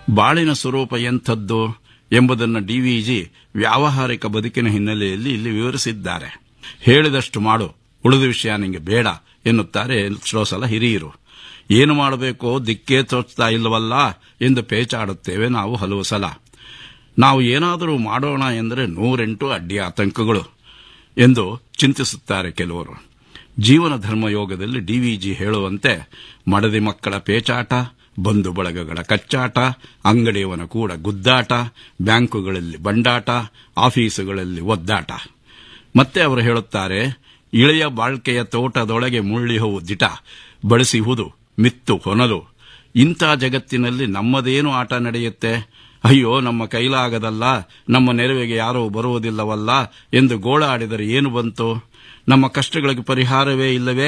ಬಾಳಿನ ಸ್ವರೂಪ ಎಂಥದ್ದು ಎಂಬುದನ್ನು ಡಿವಿಜಿ ವ್ಯಾವಹಾರಿಕ ಬದುಕಿನ ಹಿನ್ನೆಲೆಯಲ್ಲಿ ಇಲ್ಲಿ ವಿವರಿಸಿದ್ದಾರೆ ಹೇಳಿದಷ್ಟು ಮಾಡು ಉಳಿದ ವಿಷಯ ನಿಂಗೆ ಬೇಡ ಎನ್ನುತ್ತಾರೆ ಎಷ್ಟೋ ಸಲ ಹಿರಿಯರು ಏನು ಮಾಡಬೇಕೋ ದಿಕ್ಕೇ ತೋಚ್ತಾ ಇಲ್ಲವಲ್ಲ ಎಂದು ಪೇಚಾಡುತ್ತೇವೆ ನಾವು ಹಲವು ಸಲ ನಾವು ಏನಾದರೂ ಮಾಡೋಣ ಎಂದರೆ ನೂರೆಂಟು ಅಡ್ಡಿ ಆತಂಕಗಳು ಎಂದು ಚಿಂತಿಸುತ್ತಾರೆ ಕೆಲವರು ಜೀವನ ಧರ್ಮಯೋಗದಲ್ಲಿ ಡಿವಿಜಿ ಹೇಳುವಂತೆ ಮಡದಿ ಮಕ್ಕಳ ಪೇಚಾಟ ಬಂಧು ಬಳಗಗಳ ಕಚ್ಚಾಟ ಅಂಗಡಿಯವನ ಕೂಡ ಗುದ್ದಾಟ ಬ್ಯಾಂಕುಗಳಲ್ಲಿ ಬಂಡಾಟ ಆಫೀಸುಗಳಲ್ಲಿ ಒದ್ದಾಟ ಮತ್ತೆ ಅವರು ಹೇಳುತ್ತಾರೆ ಇಳೆಯ ಬಾಳ್ಕೆಯ ತೋಟದೊಳಗೆ ಮುಳ್ಳಿಹುವು ದಿಟ ಬಳಸಿಹುದು ಮಿತ್ತು ಹೊನಲು ಇಂಥ ಜಗತ್ತಿನಲ್ಲಿ ನಮ್ಮದೇನು ಆಟ ನಡೆಯುತ್ತೆ ಅಯ್ಯೋ ನಮ್ಮ ಕೈಲಾಗದಲ್ಲ ನಮ್ಮ ನೆರವಿಗೆ ಯಾರೂ ಬರುವುದಿಲ್ಲವಲ್ಲ ಎಂದು ಗೋಳಾಡಿದರೆ ಏನು ಬಂತು ನಮ್ಮ ಕಷ್ಟಗಳಿಗೆ ಪರಿಹಾರವೇ ಇಲ್ಲವೇ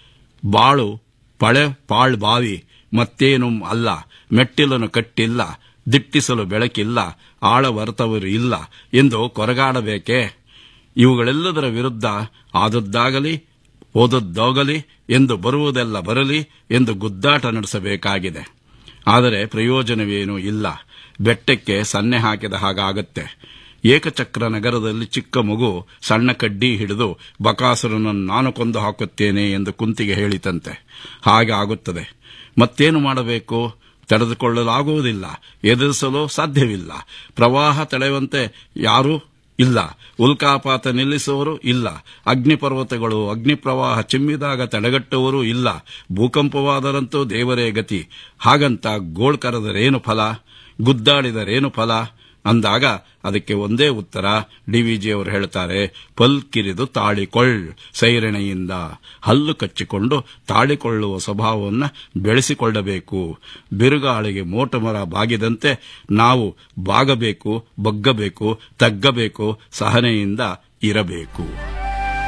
ಬಾಳು ಪಳೆ ಪಾಳ್ ಬಾವಿ ಮತ್ತೇನು ಅಲ್ಲ ಮೆಟ್ಟಿಲನ್ನು ಕಟ್ಟಿಲ್ಲ ದಿಟ್ಟಿಸಲು ಬೆಳಕಿಲ್ಲ ಆಳವರ್ತವರು ಇಲ್ಲ ಎಂದು ಕೊರಗಾಡಬೇಕೇ ಇವುಗಳೆಲ್ಲದರ ವಿರುದ್ಧ ಆದದ್ದಾಗಲಿ ಓದದ್ದೋಗಲಿ ಎಂದು ಬರುವುದೆಲ್ಲ ಬರಲಿ ಎಂದು ಗುದ್ದಾಟ ನಡೆಸಬೇಕಾಗಿದೆ ಆದರೆ ಪ್ರಯೋಜನವೇನೂ ಇಲ್ಲ ಬೆಟ್ಟಕ್ಕೆ ಸನ್ನೆ ಹಾಕಿದ ಹಾಗಾಗತ್ತೆ ಏಕಚಕ್ರ ನಗರದಲ್ಲಿ ಚಿಕ್ಕ ಮಗು ಸಣ್ಣ ಕಡ್ಡಿ ಹಿಡಿದು ಬಕಾಸುರನನ್ನು ನಾನು ಕೊಂದು ಹಾಕುತ್ತೇನೆ ಎಂದು ಕುಂತಿಗೆ ಹೇಳಿತಂತೆ ಹಾಗೆ ಆಗುತ್ತದೆ ಮತ್ತೇನು ಮಾಡಬೇಕು ತಡೆದುಕೊಳ್ಳಲಾಗುವುದಿಲ್ಲ ಎದುರಿಸಲು ಸಾಧ್ಯವಿಲ್ಲ ಪ್ರವಾಹ ತಡೆಯುವಂತೆ ಯಾರೂ ಇಲ್ಲ ಉಲ್ಕಾಪಾತ ನಿಲ್ಲಿಸುವವರು ಇಲ್ಲ ಅಗ್ನಿಪರ್ವತಗಳು ಅಗ್ನಿ ಪ್ರವಾಹ ಚಿಮ್ಮಿದಾಗ ತಡೆಗಟ್ಟುವವರು ಇಲ್ಲ ಭೂಕಂಪವಾದರಂತೂ ದೇವರೇ ಗತಿ ಹಾಗಂತ ಗೋಳ್ ಕರೆದರೇನು ಫಲ ಗುದ್ದಾಡಿದರೇನು ಫಲ ಅಂದಾಗ ಅದಕ್ಕೆ ಒಂದೇ ಉತ್ತರ ಡಿವಿಜಿ ಅವರು ಹೇಳ್ತಾರೆ ಪಲ್ಕಿರಿದು ತಾಳಿಕೊಳ್ಳ್ ಸೈರಣೆಯಿಂದ ಹಲ್ಲು ಕಚ್ಚಿಕೊಂಡು ತಾಳಿಕೊಳ್ಳುವ ಸ್ವಭಾವವನ್ನು ಬೆಳೆಸಿಕೊಳ್ಳಬೇಕು ಬಿರುಗಾಳಿಗೆ ಮೋಟಮರ ಬಾಗಿದಂತೆ ನಾವು ಬಾಗಬೇಕು ಬಗ್ಗಬೇಕು ತಗ್ಗಬೇಕು ಸಹನೆಯಿಂದ ಇರಬೇಕು